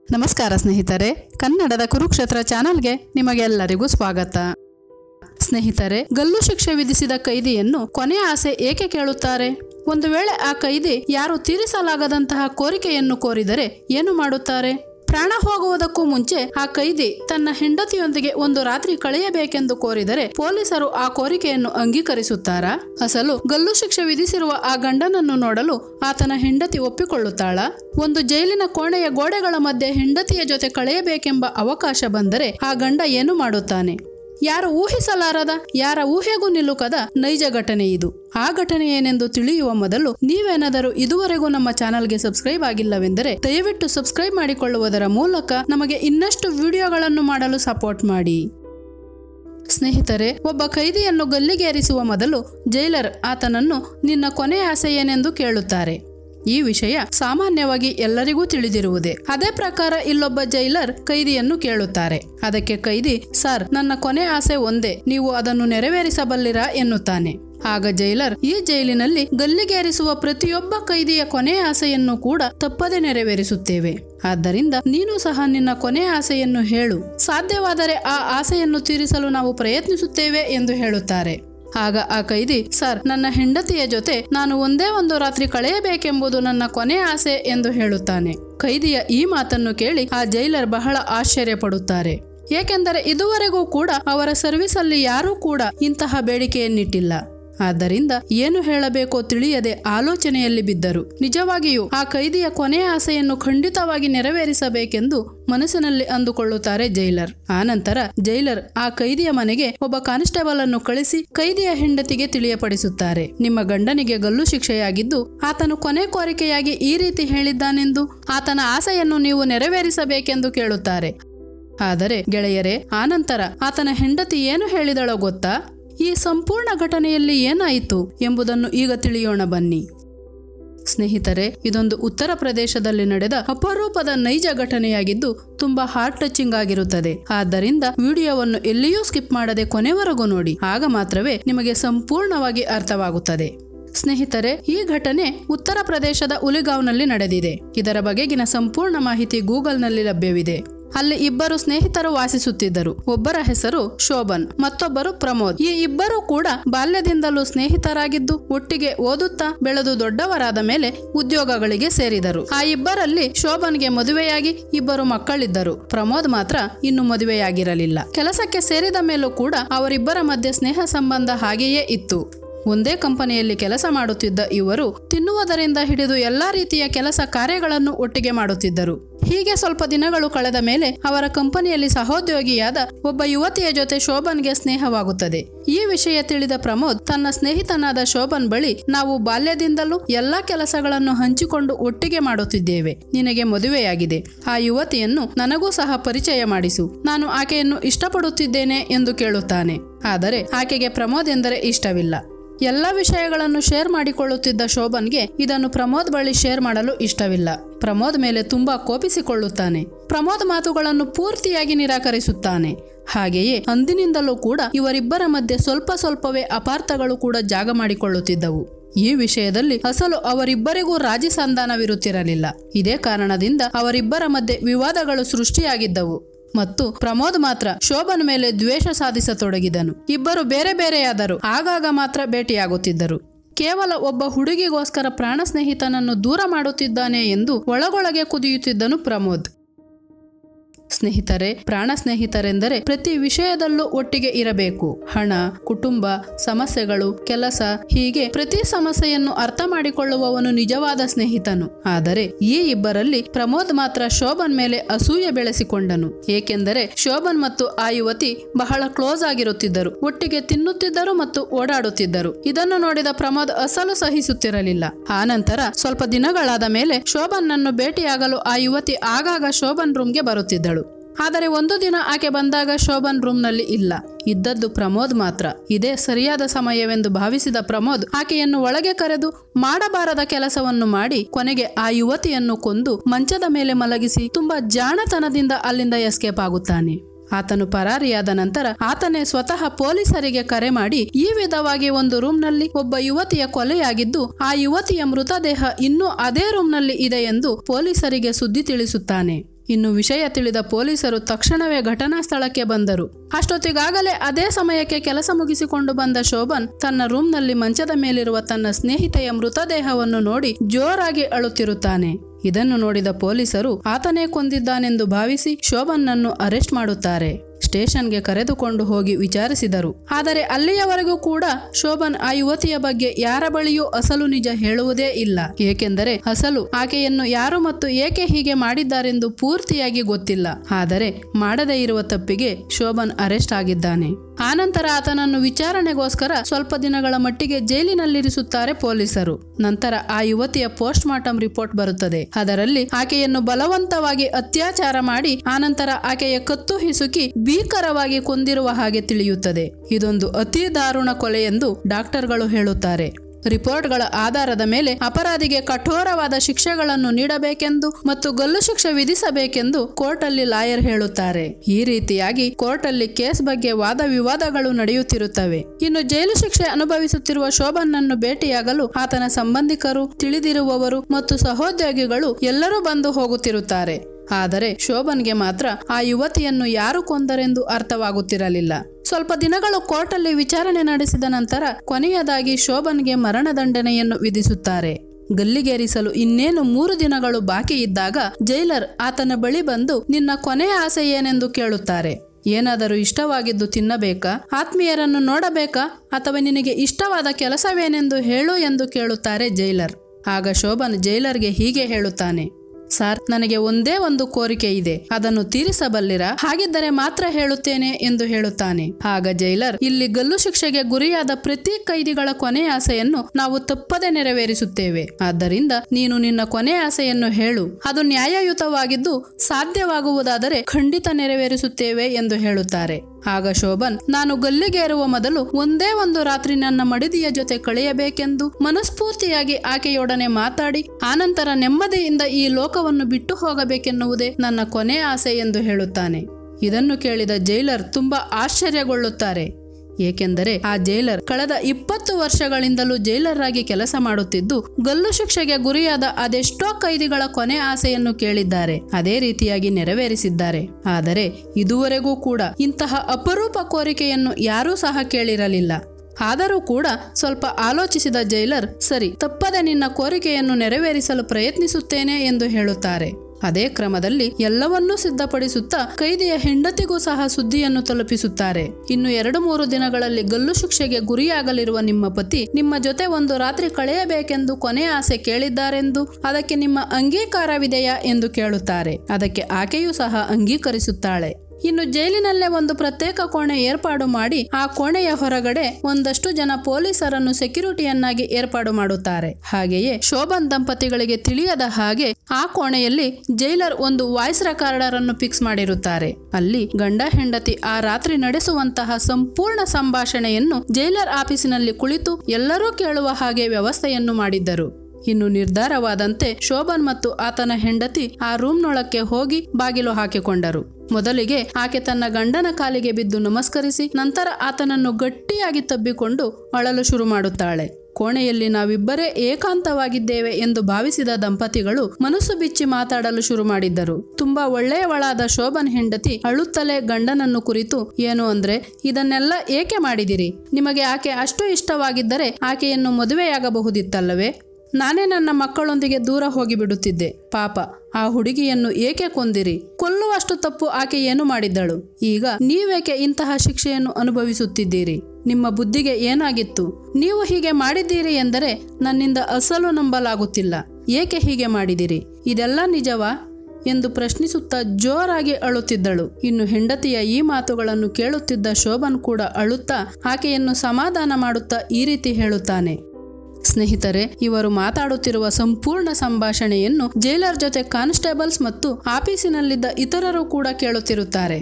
ನಮಸ್ಕಾರ ಸ್ನೇಹಿತರೆ ಕನ್ನಡದ ಕುರುಕ್ಷೇತ್ರ ಚಾನಲ್ಗೆ ನಿಮಗೆಲ್ಲರಿಗೂ ಸ್ವಾಗತ ಸ್ನೇಹಿತರೆ ಗಲ್ಲು ಶಿಕ್ಷೆ ವಿಧಿಸಿದ ಕೈದಿಯನ್ನು ಕೊನೆಯ ಆಸೆ ಏಕೆ ಕೇಳುತ್ತಾರೆ ಒಂದು ವೇಳೆ ಆ ಕೈದಿ ಯಾರು ತೀರಿಸಲಾಗದಂತಹ ಕೋರಿಕೆಯನ್ನು ಕೋರಿದರೆ ಏನು ಮಾಡುತ್ತಾರೆ ಪ್ರಾಣ ಹೋಗುವುದಕ್ಕೂ ಮುಂಚೆ ಆ ಕೈದಿ ತನ್ನ ಹೆಂಡತಿಯೊಂದಿಗೆ ಒಂದು ರಾತ್ರಿ ಕಳೆಯಬೇಕೆಂದು ಕೋರಿದರೆ ಪೊಲೀಸರು ಆ ಕೋರಿಕೆಯನ್ನು ಅಂಗೀಕರಿಸುತ್ತಾರಾ ಅಸಲು ಗಲ್ಲು ಶಿಕ್ಷೆ ವಿಧಿಸಿರುವ ಆ ಗಂಡನನ್ನು ನೋಡಲು ಆತನ ಹೆಂಡತಿ ಒಪ್ಪಿಕೊಳ್ಳುತ್ತಾಳಾ ಒಂದು ಜೈಲಿನ ಕೋಣೆಯ ಗೋಡೆಗಳ ಮಧ್ಯೆ ಹೆಂಡತಿಯ ಜೊತೆ ಕಳೆಯಬೇಕೆಂಬ ಅವಕಾಶ ಬಂದರೆ ಆ ಗಂಡ ಏನು ಮಾಡುತ್ತಾನೆ ಯಾರು ಊಹಿಸಲಾರದ ಯಾರ ಊಹೆಗೂ ನಿಲುಕದ ನೈಜ ಘಟನೆ ಇದು ಆ ಘಟನೆ ಏನೆಂದು ತಿಳಿಯುವ ಮೊದಲು ನೀವೇನಾದರೂ ಇದುವರೆಗೂ ನಮ್ಮ ಚಾನಲ್ಗೆ ಸಬ್ಸ್ಕ್ರೈಬ್ ಆಗಿಲ್ಲವೆಂದರೆ ದಯವಿಟ್ಟು ಸಬ್ಸ್ಕ್ರೈಬ್ ಮಾಡಿಕೊಳ್ಳುವುದರ ಮೂಲಕ ನಮಗೆ ಇನ್ನಷ್ಟು ವಿಡಿಯೋಗಳನ್ನು ಮಾಡಲು ಸಪೋರ್ಟ್ ಮಾಡಿ ಸ್ನೇಹಿತರೆ ಒಬ್ಬ ಖೈದಿಯನ್ನು ಗಲ್ಲಿಗೇರಿಸುವ ಮೊದಲು ಜೈಲರ್ ಆತನನ್ನು ನಿನ್ನ ಕೊನೆ ಆಸೆ ಏನೆಂದು ಕೇಳುತ್ತಾರೆ ಈ ವಿಷಯ ಸಾಮಾನ್ಯವಾಗಿ ಎಲ್ಲರಿಗೂ ತಿಳಿದಿರುವುದೇ ಅದೇ ಪ್ರಕಾರ ಇಲ್ಲೊಬ್ಬ ಜೈಲರ್ ಕೈದಿಯನ್ನು ಕೇಳುತ್ತಾರೆ ಅದಕ್ಕೆ ಕೈದಿ ಸರ್ ನನ್ನ ಕೊನೆ ಆಸೆ ಒಂದೇ ನೀವು ಅದನ್ನು ನೆರವೇರಿಸಬಲ್ಲಿರಾ ಎನ್ನುತ್ತಾನೆ ಆಗ ಜೈಲರ್ ಈ ಜೈಲಿನಲ್ಲಿ ಗಲ್ಲಿಗೇರಿಸುವ ಪ್ರತಿಯೊಬ್ಬ ಕೈದಿಯ ಕೊನೆ ಆಸೆಯನ್ನು ಕೂಡ ತಪ್ಪದೆ ನೆರವೇರಿಸುತ್ತೇವೆ ಆದ್ದರಿಂದ ನೀನು ಸಹ ನಿನ್ನ ಕೊನೆ ಆಸೆಯನ್ನು ಹೇಳು ಸಾಧ್ಯವಾದರೆ ಆ ಆಸೆಯನ್ನು ತೀರಿಸಲು ನಾವು ಪ್ರಯತ್ನಿಸುತ್ತೇವೆ ಎಂದು ಹೇಳುತ್ತಾರೆ ಆಗ ಆ ಕೈದಿ ಸರ್ ನನ್ನ ಹೆಂಡತಿಯ ಜೊತೆ ನಾನು ಒಂದೇ ಒಂದು ರಾತ್ರಿ ಕಳೆಯಬೇಕೆಂಬುದು ನನ್ನ ಕೊನೆ ಆಸೆ ಎಂದು ಹೇಳುತ್ತಾನೆ ಕೈದಿಯ ಈ ಮಾತನ್ನು ಕೇಳಿ ಆ ಜೈಲರ್ ಬಹಳ ಆಶ್ಚರ್ಯ ಪಡುತ್ತಾರೆ ಏಕೆಂದರೆ ಇದುವರೆಗೂ ಕೂಡ ಅವರ ಸರ್ವಿಸಲ್ಲಿ ಯಾರೂ ಕೂಡ ಇಂತಹ ಬೇಡಿಕೆಯನ್ನಿಟ್ಟಿಲ್ಲ ಆದ್ದರಿಂದ ಏನು ಹೇಳಬೇಕೋ ತಿಳಿಯದೆ ಆಲೋಚನೆಯಲ್ಲಿ ಬಿದ್ದರು ನಿಜವಾಗಿಯೂ ಆ ಕೈದಿಯ ಕೊನೆಯ ಆಸೆಯನ್ನು ಖಂಡಿತವಾಗಿ ನೆರವೇರಿಸಬೇಕೆಂದು ಮನಸ್ಸಿನಲ್ಲಿ ಅಂದುಕೊಳ್ಳುತ್ತಾರೆ ಜೈಲರ್ ಆನಂತರ ಜೈಲರ್ ಆ ಕೈದಿಯ ಮನೆಗೆ ಒಬ್ಬ ಕಾನ್ಸ್ಟೇಬಲ್ ಅನ್ನು ಕಳಿಸಿ ಕೈದಿಯ ಹೆಂಡತಿಗೆ ತಿಳಿಯಪಡಿಸುತ್ತಾರೆ ನಿಮ್ಮ ಗಂಡನಿಗೆ ಗಲ್ಲು ಶಿಕ್ಷೆಯಾಗಿದ್ದು ಆತನು ಕೊನೆ ಕೋರಿಕೆಯಾಗಿ ಈ ರೀತಿ ಹೇಳಿದ್ದಾನೆಂದು ಆತನ ಆಸೆಯನ್ನು ನೀವು ನೆರವೇರಿಸಬೇಕೆಂದು ಕೇಳುತ್ತಾರೆ ಆದರೆ ಗೆಳೆಯರೇ ಆನಂತರ ಆತನ ಹೆಂಡತಿ ಏನು ಹೇಳಿದಳೋ ಗೊತ್ತಾ ಈ ಸಂಪೂರ್ಣ ಘಟನೆಯಲ್ಲಿ ಏನಾಯಿತು ಎಂಬುದನ್ನು ಈಗ ತಿಳಿಯೋಣ ಬನ್ನಿ ಸ್ನೇಹಿತರೆ ಇದೊಂದು ಉತ್ತರ ಪ್ರದೇಶದಲ್ಲಿ ನಡೆದ ಅಪರೂಪದ ನೈಜ ಘಟನೆಯಾಗಿದ್ದು ತುಂಬಾ ಹಾರ್ಟ್ ಟಚಿಂಗ್ ಆಗಿರುತ್ತದೆ ಆದ್ದರಿಂದ ವಿಡಿಯೋವನ್ನು ಎಲ್ಲಿಯೂ ಸ್ಕಿಪ್ ಮಾಡದೆ ಕೊನೆವರೆಗೂ ನೋಡಿ ಆಗ ಮಾತ್ರವೇ ನಿಮಗೆ ಸಂಪೂರ್ಣವಾಗಿ ಅರ್ಥವಾಗುತ್ತದೆ ಸ್ನೇಹಿತರೆ ಈ ಘಟನೆ ಉತ್ತರ ಪ್ರದೇಶದ ಉಲಿಗಾಂವ್ನಲ್ಲಿ ನಡೆದಿದೆ ಇದರ ಬಗೆಗಿನ ಸಂಪೂರ್ಣ ಮಾಹಿತಿ ಗೂಗಲ್ನಲ್ಲಿ ಲಭ್ಯವಿದೆ ಅಲ್ಲಿ ಇಬ್ಬರು ಸ್ನೇಹಿತರು ವಾಸಿಸುತ್ತಿದ್ದರು ಒಬ್ಬರ ಹೆಸರು ಶೋಭನ್ ಮತ್ತೊಬ್ಬರು ಪ್ರಮೋದ್ ಈ ಇಬ್ಬರು ಕೂಡ ಬಾಲ್ಯದಿಂದಲೂ ಸ್ನೇಹಿತರಾಗಿದ್ದು ಒಟ್ಟಿಗೆ ಓದುತ್ತಾ ಬೆಳೆದು ದೊಡ್ಡವರಾದ ಮೇಲೆ ಉದ್ಯೋಗಗಳಿಗೆ ಸೇರಿದರು ಆ ಇಬ್ಬರಲ್ಲಿ ಶೋಭನ್ಗೆ ಮದುವೆಯಾಗಿ ಇಬ್ಬರು ಮಕ್ಕಳಿದ್ದರು ಪ್ರಮೋದ್ ಮಾತ್ರ ಇನ್ನು ಮದುವೆಯಾಗಿರಲಿಲ್ಲ ಕೆಲಸಕ್ಕೆ ಸೇರಿದ ಮೇಲೂ ಕೂಡ ಅವರಿಬ್ಬರ ಮಧ್ಯೆ ಸ್ನೇಹ ಸಂಬಂಧ ಹಾಗೆಯೇ ಇತ್ತು ಒಂದೇ ಕಂಪನಿಯಲ್ಲಿ ಕೆಲಸ ಮಾಡುತ್ತಿದ್ದ ಇವರು ತಿನ್ನುವುದರಿಂದ ಹಿಡಿದು ಎಲ್ಲಾ ರೀತಿಯ ಕೆಲಸ ಕಾರ್ಯಗಳನ್ನು ಒಟ್ಟಿಗೆ ಮಾಡುತ್ತಿದ್ದರು ಹೀಗೆ ಸ್ವಲ್ಪ ದಿನಗಳು ಕಳೆದ ಮೇಲೆ ಅವರ ಕಂಪನಿಯಲ್ಲಿ ಸಹೋದ್ಯೋಗಿಯಾದ ಒಬ್ಬ ಯುವತಿಯ ಜೊತೆ ಶೋಭನ್ಗೆ ಸ್ನೇಹವಾಗುತ್ತದೆ ಈ ವಿಷಯ ತಿಳಿದ ಪ್ರಮೋದ್ ತನ್ನ ಸ್ನೇಹಿತನಾದ ಶೋಭನ್ ಬಳಿ ನಾವು ಬಾಲ್ಯದಿಂದಲೂ ಎಲ್ಲಾ ಕೆಲಸಗಳನ್ನು ಹಂಚಿಕೊಂಡು ಒಟ್ಟಿಗೆ ಮಾಡುತ್ತಿದ್ದೇವೆ ನಿನಗೆ ಮದುವೆಯಾಗಿದೆ ಆ ಯುವತಿಯನ್ನು ನನಗೂ ಸಹ ಪರಿಚಯ ಮಾಡಿಸು ನಾನು ಆಕೆಯನ್ನು ಇಷ್ಟಪಡುತ್ತಿದ್ದೇನೆ ಎಂದು ಕೇಳುತ್ತಾನೆ ಆದರೆ ಆಕೆಗೆ ಪ್ರಮೋದ್ ಎಂದರೆ ಇಷ್ಟವಿಲ್ಲ ಎಲ್ಲ ವಿಷಯಗಳನ್ನು ಶೇರ್ ಮಾಡಿಕೊಳ್ಳುತ್ತಿದ್ದ ಶೋಭನ್ಗೆ ಇದನ್ನು ಪ್ರಮೋದ್ ಬಳಿ ಶೇರ್ ಮಾಡಲು ಇಷ್ಟವಿಲ್ಲ ಪ್ರಮೋದ್ ಮೇಲೆ ತುಂಬಾ ಕೋಪಿಸಿಕೊಳ್ಳುತ್ತಾನೆ ಪ್ರಮೋದ್ ಮಾತುಗಳನ್ನು ಪೂರ್ತಿಯಾಗಿ ನಿರಾಕರಿಸುತ್ತಾನೆ ಹಾಗೆಯೇ ಅಂದಿನಿಂದಲೂ ಕೂಡ ಇವರಿಬ್ಬರ ಮಧ್ಯೆ ಸ್ವಲ್ಪ ಸ್ವಲ್ಪವೇ ಅಪಾರ್ಥಗಳು ಕೂಡ ಜಾಗ ಮಾಡಿಕೊಳ್ಳುತ್ತಿದ್ದವು ಈ ವಿಷಯದಲ್ಲಿ ಅಸಲು ಅವರಿಬ್ಬರಿಗೂ ರಾಜಿ ಸಂಧಾನವಿರುತ್ತಿರಲಿಲ್ಲ ಇದೇ ಕಾರಣದಿಂದ ಅವರಿಬ್ಬರ ಮಧ್ಯೆ ವಿವಾದಗಳು ಸೃಷ್ಟಿಯಾಗಿದ್ದವು ಮತ್ತು ಪ್ರಮೋದ್ ಮಾತ್ರ ಶೋಭನ್ ಮೇಲೆ ದ್ವೇಷ ಸಾಧಿಸತೊಡಗಿದನು ಇಬ್ಬರು ಬೇರೆ ಬೇರೆಯಾದರು ಆಗಾಗ ಮಾತ್ರ ಭೇಟಿಯಾಗುತ್ತಿದ್ದರು ಕೇವಲ ಒಬ್ಬ ಹುಡುಗಿಗೋಸ್ಕರ ಪ್ರಾಣ ಸ್ನೇಹಿತನನ್ನು ದೂರ ಮಾಡುತ್ತಿದ್ದಾನೆ ಎಂದು ಒಳಗೊಳಗೆ ಕುದಿಯುತ್ತಿದ್ದನು ಪ್ರಮೋದ್ ಸ್ನೇಹಿತರೆ ಪ್ರಾಣ ಸ್ನೇಹಿತರೆಂದರೆ ಪ್ರತಿ ವಿಷಯದಲ್ಲೂ ಒಟ್ಟಿಗೆ ಇರಬೇಕು ಹಣ ಕುಟುಂಬ ಸಮಸ್ಯೆಗಳು ಕೆಲಸ ಹೀಗೆ ಪ್ರತಿ ಸಮಸ್ಯೆಯನ್ನು ಅರ್ಥ ಮಾಡಿಕೊಳ್ಳುವವನು ನಿಜವಾದ ಸ್ನೇಹಿತನು ಆದರೆ ಈ ಇಬ್ಬರಲ್ಲಿ ಪ್ರಮೋದ್ ಮಾತ್ರ ಶೋಭನ್ ಮೇಲೆ ಅಸೂಯೆ ಬೆಳೆಸಿಕೊಂಡನು ಏಕೆಂದರೆ ಶೋಭನ್ ಮತ್ತು ಆ ಯುವತಿ ಬಹಳ ಕ್ಲೋಸ್ ಆಗಿರುತ್ತಿದ್ದರು ಒಟ್ಟಿಗೆ ತಿನ್ನುತ್ತಿದ್ದರು ಮತ್ತು ಓಡಾಡುತ್ತಿದ್ದರು ಇದನ್ನು ನೋಡಿದ ಪ್ರಮೋದ್ ಅಸಲು ಸಹಿಸುತ್ತಿರಲಿಲ್ಲ ಆನಂತರ ಸ್ವಲ್ಪ ದಿನಗಳಾದ ಮೇಲೆ ಶೋಭನ್ನನ್ನು ಭೇಟಿಯಾಗಲು ಆ ಯುವತಿ ಆಗಾಗ ಶೋಭನ್ ರೂಮ್ಗೆ ಬರುತ್ತಿದ್ದಳು ಆದರೆ ಒಂದು ದಿನ ಆಕೆ ಬಂದಾಗ ಶೋಭನ್ ರೂಮ್ನಲ್ಲಿ ಇಲ್ಲ ಇದ್ದದ್ದು ಪ್ರಮೋದ್ ಮಾತ್ರ ಇದೇ ಸರಿಯಾದ ಸಮಯವೆಂದು ಭಾವಿಸಿದ ಪ್ರಮೋದ್ ಆಕೆಯನ್ನು ಒಳಗೆ ಕರೆದು ಮಾಡಬಾರದ ಕೆಲಸವನ್ನು ಮಾಡಿ ಕೊನೆಗೆ ಆ ಯುವತಿಯನ್ನು ಕೊಂದು ಮಂಚದ ಮೇಲೆ ಮಲಗಿಸಿ ತುಂಬಾ ಜಾಣತನದಿಂದ ಅಲ್ಲಿಂದ ಎಸ್ಕೇಪ್ ಆಗುತ್ತಾನೆ ಆತನು ಪರಾರಿಯಾದ ನಂತರ ಆತನೇ ಸ್ವತಃ ಪೊಲೀಸರಿಗೆ ಕರೆ ಮಾಡಿ ಈ ವಿಧವಾಗಿ ಒಂದು ರೂಮ್ನಲ್ಲಿ ಒಬ್ಬ ಯುವತಿಯ ಕೊಲೆಯಾಗಿದ್ದು ಆ ಯುವತಿಯ ಮೃತದೇಹ ಇನ್ನೂ ಅದೇ ರೂಮ್ನಲ್ಲಿ ಇದೆ ಎಂದು ಪೊಲೀಸರಿಗೆ ಸುದ್ದಿ ತಿಳಿಸುತ್ತಾನೆ ಇನ್ನು ವಿಷಯ ತಿಳಿದ ಪೊಲೀಸರು ತಕ್ಷಣವೇ ಘಟನಾ ಸ್ಥಳಕ್ಕೆ ಬಂದರು ಅಷ್ಟೊತ್ತಿಗಾಗಲೇ ಅದೇ ಸಮಯಕ್ಕೆ ಕೆಲಸ ಮುಗಿಸಿಕೊಂಡು ಬಂದ ಶೋಭನ್ ತನ್ನ ರೂಮ್ನಲ್ಲಿ ಮಂಚದ ಮೇಲಿರುವ ತನ್ನ ಸ್ನೇಹಿತೆಯ ಮೃತದೇಹವನ್ನು ನೋಡಿ ಜೋರಾಗಿ ಅಳುತ್ತಿರುತ್ತಾನೆ ಇದನ್ನು ನೋಡಿದ ಪೊಲೀಸರು ಆತನೇ ಕೊಂದಿದ್ದಾನೆಂದು ಭಾವಿಸಿ ಶೋಭನ್ನನ್ನು ಅರೆಸ್ಟ್ ಮಾಡುತ್ತಾರೆ ಸ್ಟೇಷನ್ಗೆ ಕರೆದುಕೊಂಡು ಹೋಗಿ ವಿಚಾರಿಸಿದರು ಆದರೆ ಅಲ್ಲಿಯವರೆಗೂ ಕೂಡ ಶೋಭನ್ ಆ ಯುವತಿಯ ಬಗ್ಗೆ ಯಾರ ಬಳಿಯೂ ಅಸಲು ನಿಜ ಹೇಳುವುದೇ ಇಲ್ಲ ಏಕೆಂದರೆ ಅಸಲು ಆಕೆಯನ್ನು ಯಾರು ಮತ್ತು ಏಕೆ ಹೀಗೆ ಮಾಡಿದ್ದಾರೆಂದು ಪೂರ್ತಿಯಾಗಿ ಗೊತ್ತಿಲ್ಲ ಆದರೆ ಮಾಡದೇ ಇರುವ ತಪ್ಪಿಗೆ ಶೋಭನ್ ಅರೆಸ್ಟ್ ಆಗಿದ್ದಾನೆ ಆನಂತರ ಆತನನ್ನು ವಿಚಾರಣೆಗೋಸ್ಕರ ಸ್ವಲ್ಪ ದಿನಗಳ ಮಟ್ಟಿಗೆ ಜೈಲಿನಲ್ಲಿರಿಸುತ್ತಾರೆ ಪೊಲೀಸರು ನಂತರ ಆ ಯುವತಿಯ ಪೋಸ್ಟ್ ಮಾರ್ಟಮ್ ರಿಪೋರ್ಟ್ ಬರುತ್ತದೆ ಅದರಲ್ಲಿ ಆಕೆಯನ್ನು ಬಲವಂತವಾಗಿ ಅತ್ಯಾಚಾರ ಮಾಡಿ ಆನಂತರ ಆಕೆಯ ಕತ್ತು ಹಿಸುಕಿ ಭೀಕರವಾಗಿ ಕೊಂದಿರುವ ಹಾಗೆ ತಿಳಿಯುತ್ತದೆ ಇದೊಂದು ಅತಿ ದಾರುಣ ಕೊಲೆ ಎಂದು ಡಾಕ್ಟರ್ಗಳು ಹೇಳುತ್ತಾರೆ ರಿಪೋರ್ಟ್ಗಳ ಆಧಾರದ ಮೇಲೆ ಅಪರಾಧಿಗೆ ಕಠೋರವಾದ ಶಿಕ್ಷೆಗಳನ್ನು ನೀಡಬೇಕೆಂದು ಮತ್ತು ಗಲ್ಲು ಶಿಕ್ಷೆ ವಿಧಿಸಬೇಕೆಂದು ಕೋರ್ಟಲ್ಲಿ ಲಾಯರ್ ಹೇಳುತ್ತಾರೆ ಈ ರೀತಿಯಾಗಿ ಕೋರ್ಟಲ್ಲಿ ಕೇಸ್ ಬಗ್ಗೆ ವಾದ ವಿವಾದಗಳು ನಡೆಯುತ್ತಿರುತ್ತವೆ ಇನ್ನು ಜೈಲು ಶಿಕ್ಷೆ ಅನುಭವಿಸುತ್ತಿರುವ ಶೋಭನ್ನನ್ನು ಭೇಟಿಯಾಗಲು ಆತನ ಸಂಬಂಧಿಕರು ತಿಳಿದಿರುವವರು ಮತ್ತು ಸಹೋದ್ಯೋಗಿಗಳು ಎಲ್ಲರೂ ಬಂದು ಹೋಗುತ್ತಿರುತ್ತಾರೆ ಆದರೆ ಶೋಭನ್ಗೆ ಮಾತ್ರ ಆ ಯುವತಿಯನ್ನು ಯಾರು ಕೊಂದರೆಂದು ಅರ್ಥವಾಗುತ್ತಿರಲಿಲ್ಲ ಸ್ವಲ್ಪ ದಿನಗಳು ಕೋರ್ಟಲ್ಲಿ ವಿಚಾರಣೆ ನಡೆಸಿದ ನಂತರ ಕೊನೆಯದಾಗಿ ಶೋಭನ್ಗೆ ಮರಣದಂಡನೆಯನ್ನು ವಿಧಿಸುತ್ತಾರೆ ಗಲ್ಲಿಗೇರಿಸಲು ಇನ್ನೇನು ಮೂರು ದಿನಗಳು ಬಾಕಿ ಇದ್ದಾಗ ಜೈಲರ್ ಆತನ ಬಳಿ ಬಂದು ನಿನ್ನ ಕೊನೆಯ ಆಸೆ ಏನೆಂದು ಕೇಳುತ್ತಾರೆ ಏನಾದರೂ ಇಷ್ಟವಾಗಿದ್ದು ತಿನ್ನಬೇಕಾ ಆತ್ಮೀಯರನ್ನು ನೋಡಬೇಕಾ ಅಥವಾ ನಿನಗೆ ಇಷ್ಟವಾದ ಕೆಲಸವೇನೆಂದು ಹೇಳು ಎಂದು ಕೇಳುತ್ತಾರೆ ಜೈಲರ್ ಆಗ ಶೋಭನ್ ಜೈಲರ್ಗೆ ಹೀಗೆ ಹೇಳುತ್ತಾನೆ ಸರ್ ನನಗೆ ಒಂದೇ ಒಂದು ಕೋರಿಕೆ ಇದೆ ಅದನ್ನು ತೀರಿಸಬಲ್ಲಿರಾ ಹಾಗಿದ್ದರೆ ಮಾತ್ರ ಹೇಳುತ್ತೇನೆ ಎಂದು ಹೇಳುತ್ತಾನೆ ಆಗ ಜೈಲರ್ ಇಲ್ಲಿ ಗಲ್ಲು ಶಿಕ್ಷೆಗೆ ಗುರಿಯಾದ ಪ್ರತಿ ಕೈದಿಗಳ ಕೊನೆ ಆಸೆಯನ್ನು ನಾವು ತಪ್ಪದೆ ನೆರವೇರಿಸುತ್ತೇವೆ ಆದ್ದರಿಂದ ನೀನು ನಿನ್ನ ಕೊನೆ ಆಸೆಯನ್ನು ಹೇಳು ಅದು ನ್ಯಾಯಯುತವಾಗಿದ್ದು ಸಾಧ್ಯವಾಗುವುದಾದರೆ ಖಂಡಿತ ನೆರವೇರಿಸುತ್ತೇವೆ ಎಂದು ಹೇಳುತ್ತಾರೆ ಆಗ ಶೋಭನ್ ನಾನು ಗಲ್ಲಿಗೇರುವ ಮೊದಲು ಒಂದೇ ಒಂದು ರಾತ್ರಿ ನನ್ನ ಮಡಿದಿಯ ಜೊತೆ ಕಳೆಯಬೇಕೆಂದು ಮನಸ್ಫೂರ್ತಿಯಾಗಿ ಆಕೆಯೊಡನೆ ಮಾತಾಡಿ ಆನಂತರ ನೆಮ್ಮದಿಯಿಂದ ಈ ಲೋಕವನ್ನು ಬಿಟ್ಟು ಹೋಗಬೇಕೆನ್ನುವುದೇ ನನ್ನ ಕೊನೆ ಆಸೆ ಎಂದು ಹೇಳುತ್ತಾನೆ ಇದನ್ನು ಕೇಳಿದ ಜೈಲರ್ ತುಂಬಾ ಆಶ್ಚರ್ಯಗೊಳ್ಳುತ್ತಾರೆ ಏಕೆಂದರೆ ಆ ಜೈಲರ್ ಕಳೆದ ಇಪ್ಪತ್ತು ವರ್ಷಗಳಿಂದಲೂ ಜೈಲರ್ ಆಗಿ ಕೆಲಸ ಮಾಡುತ್ತಿದ್ದು ಗಲ್ಲು ಶಿಕ್ಷೆಗೆ ಗುರಿಯಾದ ಅದೆಷ್ಟೋ ಕೈದಿಗಳ ಕೊನೆ ಆಸೆಯನ್ನು ಕೇಳಿದ್ದಾರೆ ಅದೇ ರೀತಿಯಾಗಿ ನೆರವೇರಿಸಿದ್ದಾರೆ ಆದರೆ ಇದುವರೆಗೂ ಕೂಡ ಇಂತಹ ಅಪರೂಪ ಕೋರಿಕೆಯನ್ನು ಯಾರೂ ಸಹ ಕೇಳಿರಲಿಲ್ಲ ಆದರೂ ಕೂಡ ಸ್ವಲ್ಪ ಆಲೋಚಿಸಿದ ಜೈಲರ್ ಸರಿ ತಪ್ಪದೆ ನಿನ್ನ ಕೋರಿಕೆಯನ್ನು ನೆರವೇರಿಸಲು ಪ್ರಯತ್ನಿಸುತ್ತೇನೆ ಎಂದು ಹೇಳುತ್ತಾರೆ ಅದೇ ಕ್ರಮದಲ್ಲಿ ಎಲ್ಲವನ್ನೂ ಸಿದ್ಧಪಡಿಸುತ್ತಾ ಕೈದಿಯ ಹೆಂಡತಿಗೂ ಸಹ ಸುದ್ದಿಯನ್ನು ತಲುಪಿಸುತ್ತಾರೆ ಇನ್ನು ಎರಡು ಮೂರು ದಿನಗಳಲ್ಲಿ ಗಲ್ಲು ಶಿಕ್ಷೆಗೆ ಗುರಿಯಾಗಲಿರುವ ನಿಮ್ಮ ಪತಿ ನಿಮ್ಮ ಜೊತೆ ಒಂದು ರಾತ್ರಿ ಕಳೆಯಬೇಕೆಂದು ಕೊನೆ ಆಸೆ ಕೇಳಿದ್ದಾರೆಂದು ಅದಕ್ಕೆ ನಿಮ್ಮ ಅಂಗೀಕಾರವಿದೆಯಾ ಎಂದು ಕೇಳುತ್ತಾರೆ ಅದಕ್ಕೆ ಆಕೆಯೂ ಸಹ ಅಂಗೀಕರಿಸುತ್ತಾಳೆ ಇನ್ನು ಜೈಲಿನಲ್ಲೇ ಒಂದು ಪ್ರತ್ಯೇಕ ಕೋಣೆ ಏರ್ಪಾಡು ಮಾಡಿ ಆ ಕೋಣೆಯ ಹೊರಗಡೆ ಒಂದಷ್ಟು ಜನ ಪೊಲೀಸರನ್ನು ಸೆಕ್ಯೂರಿಟಿಯನ್ನಾಗಿ ಏರ್ಪಾಡು ಮಾಡುತ್ತಾರೆ ಹಾಗೆಯೇ ಶೋಭನ್ ದಂಪತಿಗಳಿಗೆ ತಿಳಿಯದ ಹಾಗೆ ಆ ಕೋಣೆಯಲ್ಲಿ ಜೈಲರ್ ಒಂದು ವಾಯ್ಸ್ ರೆಕಾರ್ಡರ್ ಅನ್ನು ಫಿಕ್ಸ್ ಮಾಡಿರುತ್ತಾರೆ ಅಲ್ಲಿ ಗಂಡ ಹೆಂಡತಿ ಆ ರಾತ್ರಿ ನಡೆಸುವಂತಹ ಸಂಪೂರ್ಣ ಸಂಭಾಷಣೆಯನ್ನು ಜೈಲರ್ ಆಫೀಸಿನಲ್ಲಿ ಕುಳಿತು ಎಲ್ಲರೂ ಕೇಳುವ ಹಾಗೆ ವ್ಯವಸ್ಥೆಯನ್ನು ಮಾಡಿದ್ದರು ಇನ್ನು ನಿರ್ಧಾರವಾದಂತೆ ಶೋಭನ್ ಮತ್ತು ಆತನ ಹೆಂಡತಿ ಆ ರೂಮ್ನೊಳಕ್ಕೆ ಹೋಗಿ ಬಾಗಿಲು ಹಾಕಿಕೊಂಡರು ಮೊದಲಿಗೆ ಆಕೆ ತನ್ನ ಗಂಡನ ಕಾಲಿಗೆ ಬಿದ್ದು ನಮಸ್ಕರಿಸಿ ನಂತರ ಆತನನ್ನು ಗಟ್ಟಿಯಾಗಿ ತಬ್ಬಿಕೊಂಡು ಅಳಲು ಶುರು ಮಾಡುತ್ತಾಳೆ ಕೋಣೆಯಲ್ಲಿ ನಾವಿಬ್ಬರೇ ಏಕಾಂತವಾಗಿದ್ದೇವೆ ಎಂದು ಭಾವಿಸಿದ ದಂಪತಿಗಳು ಮನಸ್ಸು ಬಿಚ್ಚಿ ಮಾತಾಡಲು ಶುರು ಮಾಡಿದ್ದರು ತುಂಬಾ ಒಳ್ಳೆಯವಳಾದ ಶೋಭನ್ ಹೆಂಡತಿ ಅಳುತ್ತಲೇ ಗಂಡನನ್ನು ಕುರಿತು ಏನು ಅಂದ್ರೆ ಇದನ್ನೆಲ್ಲ ಏಕೆ ಮಾಡಿದಿರಿ ನಿಮಗೆ ಆಕೆ ಅಷ್ಟು ಇಷ್ಟವಾಗಿದ್ದರೆ ಆಕೆಯನ್ನು ಮದುವೆಯಾಗಬಹುದಿತ್ತಲ್ಲವೇ ನಾನೇ ನನ್ನ ಮಕ್ಕಳೊಂದಿಗೆ ದೂರ ಹೋಗಿಬಿಡುತ್ತಿದ್ದೆ ಪಾಪ ಆ ಹುಡುಗಿಯನ್ನು ಏಕೆ ಕೊಂದಿರಿ ಕೊಲ್ಲುವಷ್ಟು ತಪ್ಪು ಆಕೆ ಏನು ಮಾಡಿದ್ದಳು ಈಗ ನೀವೇಕೆ ಇಂತಹ ಶಿಕ್ಷೆಯನ್ನು ಅನುಭವಿಸುತ್ತಿದ್ದೀರಿ ನಿಮ್ಮ ಬುದ್ಧಿಗೆ ಏನಾಗಿತ್ತು ನೀವು ಹೀಗೆ ಮಾಡಿದ್ದೀರಿ ಎಂದರೆ ನನ್ನಿಂದ ಅಸಲು ನಂಬಲಾಗುತ್ತಿಲ್ಲ ಏಕೆ ಹೀಗೆ ಮಾಡಿದಿರಿ ಇದೆಲ್ಲ ನಿಜವಾ ಎಂದು ಪ್ರಶ್ನಿಸುತ್ತಾ ಜೋರಾಗಿ ಅಳುತ್ತಿದ್ದಳು ಇನ್ನು ಹೆಂಡತಿಯ ಈ ಮಾತುಗಳನ್ನು ಕೇಳುತ್ತಿದ್ದ ಶೋಭನ್ ಕೂಡ ಅಳುತ್ತಾ ಆಕೆಯನ್ನು ಸಮಾಧಾನ ಮಾಡುತ್ತಾ ಈ ರೀತಿ ಹೇಳುತ್ತಾನೆ ಸ್ನೇಹಿತರೆ ಇವರು ಮಾತಾಡುತ್ತಿರುವ ಸಂಪೂರ್ಣ ಸಂಭಾಷಣೆಯನ್ನು ಜೈಲರ್ ಜೊತೆ ಕಾನ್ಸ್ಟೇಬಲ್ಸ್ ಮತ್ತು ಆಫೀಸಿನಲ್ಲಿದ್ದ ಇತರರು ಕೂಡ ಕೇಳುತ್ತಿರುತ್ತಾರೆ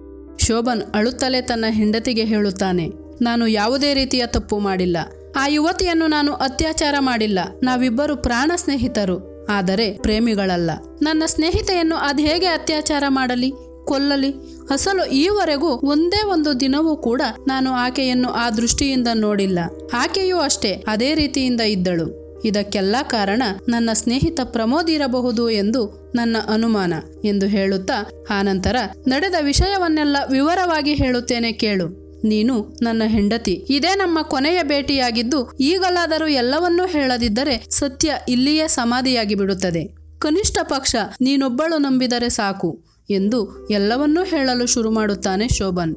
ಶೋಭನ್ ಅಳುತ್ತಲೇ ತನ್ನ ಹೆಂಡತಿಗೆ ಹೇಳುತ್ತಾನೆ ನಾನು ಯಾವುದೇ ರೀತಿಯ ತಪ್ಪು ಮಾಡಿಲ್ಲ ಆ ಯುವತಿಯನ್ನು ನಾನು ಅತ್ಯಾಚಾರ ಮಾಡಿಲ್ಲ ನಾವಿಬ್ಬರು ಪ್ರಾಣ ಸ್ನೇಹಿತರು ಆದರೆ ಪ್ರೇಮಿಗಳಲ್ಲ ನನ್ನ ಸ್ನೇಹಿತೆಯನ್ನು ಅದು ಹೇಗೆ ಅತ್ಯಾಚಾರ ಮಾಡಲಿ ಕೊಲ್ಲಲಿ ಅಸಲು ಈವರೆಗೂ ಒಂದೇ ಒಂದು ದಿನವೂ ಕೂಡ ನಾನು ಆಕೆಯನ್ನು ಆ ದೃಷ್ಟಿಯಿಂದ ನೋಡಿಲ್ಲ ಆಕೆಯೂ ಅಷ್ಟೇ ಅದೇ ರೀತಿಯಿಂದ ಇದ್ದಳು ಇದಕ್ಕೆಲ್ಲ ಕಾರಣ ನನ್ನ ಸ್ನೇಹಿತ ಪ್ರಮೋದ್ ಇರಬಹುದು ಎಂದು ನನ್ನ ಅನುಮಾನ ಎಂದು ಹೇಳುತ್ತಾ ಆನಂತರ ನಡೆದ ವಿಷಯವನ್ನೆಲ್ಲ ವಿವರವಾಗಿ ಹೇಳುತ್ತೇನೆ ಕೇಳು ನೀನು ನನ್ನ ಹೆಂಡತಿ ಇದೇ ನಮ್ಮ ಕೊನೆಯ ಭೇಟಿಯಾಗಿದ್ದು ಈಗಲಾದರೂ ಎಲ್ಲವನ್ನೂ ಹೇಳದಿದ್ದರೆ ಸತ್ಯ ಇಲ್ಲಿಯೇ ಸಮಾಧಿಯಾಗಿ ಬಿಡುತ್ತದೆ ಕನಿಷ್ಠ ಪಕ್ಷ ನೀನೊಬ್ಬಳು ನಂಬಿದರೆ ಸಾಕು ಎಂದು ಎಲ್ಲವನ್ನೂ ಹೇಳಲು ಶುರು ಮಾಡುತ್ತಾನೆ ಶೋಭನ್